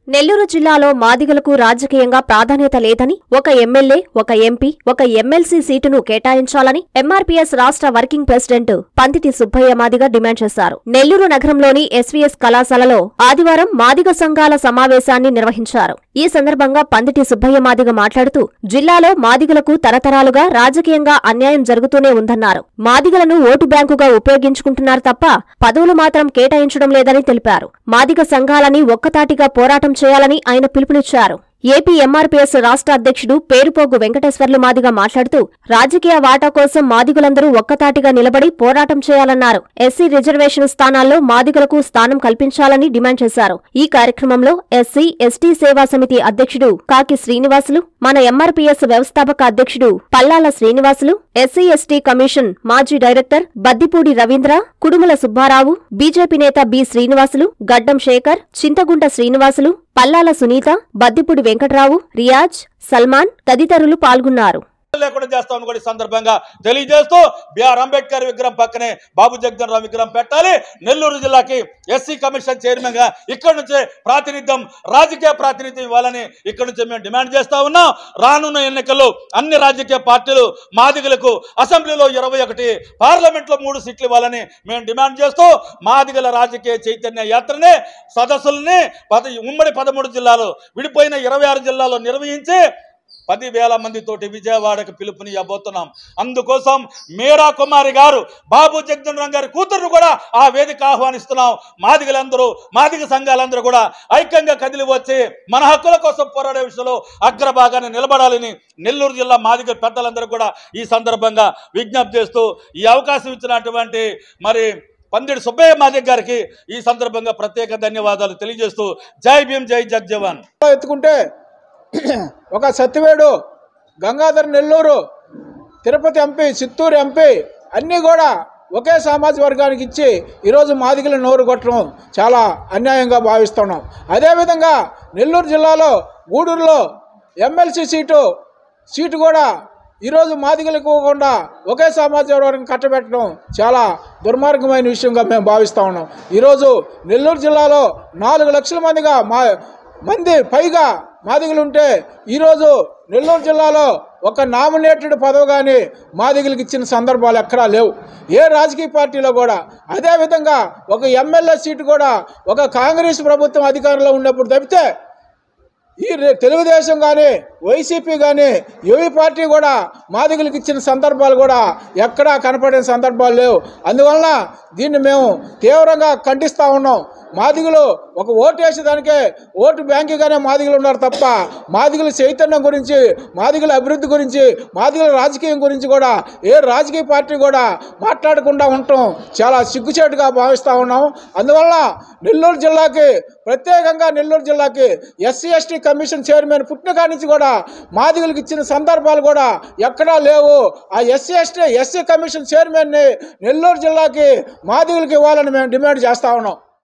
నెల్లూరు జిల్లాలో మాదిగలకు రాజకీయంగా ప్రాధాన్యత లేదని ఒక ఎమ్మెల్యే ఒక ఎంపీ ఒక ఎమ్మెల్సీ సీటును కేటాయించాలని ఎంఆర్పీఎస్ రాష్ట్ర working president Panditi Subbaiah Madiga demand చేశారు నెల్లూరు నగరంలోని ఎస్వీఎస్ కళాశాలలో ఆదివారం మాదిగ సంఘాల సమావేశాన్ని నిర్వహించారు ఈ సందర్భంగా పందిటి సుబ్బయ్య మాదిగ మాట్లాడుతూ జిల్లాలో మాదిగలకు తరతరాలుగా రాజకీయంగా అన్యాయం జరుగుతూనే ఉందన్నారు మాదిగలను ఓటు బ్యాంకుగా ఉపయోగించుకుంటున్నారు తప్ప పదవులు మాత్రం కేటాయించడం లేదని తెలిపారు మాదిగ సంఘాలని ఒక్కతాటిగా పోరాటం చేయాలని ఆయన పిలుపునిచ్చారు ఏపీ ఎంఆర్పీఎస్ రాష్ట్ర అధ్యక్షుడు పేరుపోగు వెంకటేశ్వర్లు మాదిగ మాట్లాడుతూ రాజకీయ వాటా కోసం మాదిగులందరూ ఒక్కతాటిగా నిలబడి పోరాటం చేయాలన్నారు ఎస్సీ రిజర్వేషన్ స్థానాల్లో మాదిగలకు స్థానం కల్పించాలని డిమాండ్ చేశారు ఈ కార్యక్రమంలో ఎస్సీ ఎస్టీ సేవా సమితి అధ్యక్షుడు కాకి శ్రీనివాసులు మన ఎంఆర్పీఎస్ వ్యవస్థాపక అధ్యక్షుడు Pallala Srinivasulu SC ST commission మాజీ డైరెక్టర్ బద్దిపూడి రవీంద్ర కుడుముల సుబ్బారావు బీజేపీ నేత బి శ్రీనివాసులు గడ్డం శేఖర్ చింతగుంట శ్రీనివాసులు పల్లాల సునీత బద్దిపూడి వెంకట్రావు రియాజ్ సల్మాన్ తదితరులు పాల్గొన్నారు లేకుండా చేస్తామని కూడా ఈ సందర్భంగా తెలియజేస్తూ బిఆర్ అంబేద్కర్ విగ్రహం పక్కనే బాబు జగన్ రావు విగ్రహం పెట్టాలి నెల్లూరు జిల్లాకి ఎస్సీ కమిషన్ చైర్మన్ గా ఇక్కడ నుంచే ప్రాతినిధ్యం రాజకీయ ప్రాతినిధ్యం ఇవ్వాలని ఇక్కడ నుంచి మేము డిమాండ్ చేస్తా ఉన్నాం రానున్న ఎన్నికల్లో అన్ని రాజకీయ పార్టీలు మాదిగలకు అసెంబ్లీలో ఇరవై ఒకటి పార్లమెంట్ లో మూడు సీట్లు ఇవ్వాలని మేము డిమాండ్ చేస్తూ మాదిగల రాజకీయ చైతన్య యాత్రని సదస్సుల్ని పద ఉమ్మడి పదమూడు జిల్లాలు విడిపోయిన ఇరవై ఆరు జిల్లాలో నిర్వహించి పదివేల మందితోటి విజయవాడకు పిలుపుని ఇవ్వబోతున్నాం అందుకోసం మీరా కుమారి గారు బాబు జగన్ రామ్ గారి కూతురు కూడా ఆ వేదిక ఆహ్వానిస్తున్నాం మాదిగలందరూ మాదిగ సంఘాలందరూ కూడా ఐక్యంగా కదిలి వచ్చి మన హక్కుల కోసం పోరాడే విషయంలో అగ్రభాగాన్ని నిలబడాలని నెల్లూరు జిల్లా మాదిగ పెద్దలందరూ కూడా ఈ సందర్భంగా విజ్ఞప్తి చేస్తూ ఈ అవకాశం ఇచ్చినటువంటి మరి పందిడి సుబ్బయ్య మాదిగ గారికి ఈ సందర్భంగా ప్రత్యేక ధన్యవాదాలు తెలియజేస్తూ జై భీమ్ జై జగ్జవాన్ ఎత్తుకుంటే ఒక సత్యవేడు గంగాధర్ నెల్లూరు తిరుపతి ఎంపీ చిత్తూరు ఎంపీ అన్నీ కూడా ఒకే సామాజిక వర్గానికి ఇచ్చి ఈరోజు మాదిగలు నోరు కొట్టడం చాలా అన్యాయంగా భావిస్తున్నాం అదేవిధంగా నెల్లూరు జిల్లాలో గూడూరులో ఎమ్మెల్సీ సీటు సీటు కూడా ఈరోజు మాదిగలకు ఇవ్వకుండా ఒకే సామాజిక వర్గం కట్టబెట్టడం చాలా దుర్మార్గమైన విషయంగా మేము భావిస్తూ ఉన్నాం ఈరోజు నెల్లూరు జిల్లాలో నాలుగు లక్షల మందిగా మా మంది పైగా మాదిగలు ఉంటే ఈరోజు నెల్లూరు జిల్లాలో ఒక నామినేటెడ్ పదవి కానీ మాదిగలకు ఇచ్చిన సందర్భాలు ఎక్కడా లేవు ఏ రాజకీయ పార్టీలో కూడా అదేవిధంగా ఒక ఎమ్మెల్యే సీటు కూడా ఒక కాంగ్రెస్ ప్రభుత్వం అధికారంలో ఉన్నప్పుడు తప్పితే ఈ రె- తెలుగుదేశం కానీ వైసీపీ కానీ ఏవి పార్టీ కూడా మాదిగలకు ఇచ్చిన సందర్భాలు కూడా ఎక్కడా కనపడిన సందర్భాలు లేవు అందువలన దీన్ని మేము తీవ్రంగా ఖండిస్తూ ఉన్నాం మాదిగలు ఒక ఓటు వేసేదానికే ఓటు బ్యాంకుగానే మాదిగలు ఉన్నారు తప్ప మాదిగల చైతన్యం గురించి మాదిగల అభివృద్ధి గురించి మాదిగల రాజకీయం గురించి కూడా ఏ రాజకీయ పార్టీ కూడా మాట్లాడకుండా ఉండటం చాలా సిగ్గుచేటుగా భావిస్తూ ఉన్నాం అందువల్ల నెల్లూరు జిల్లాకి ప్రత్యేకంగా నెల్లూరు జిల్లాకి ఎస్సీ ఎస్టీ కమిషన్ చైర్మన్ పుట్టిన కాడి నుంచి కూడా మాదిగలకు ఇచ్చిన సందర్భాలు కూడా ఎక్కడా లేవు ఆ ఎస్సీ ఎస్టీ ఎస్సీ కమిషన్ చైర్మన్ని నెల్లూరు జిల్లాకి మాదిగలకు ఇవ్వాలని మేము డిమాండ్ చేస్తా ఉన్నాం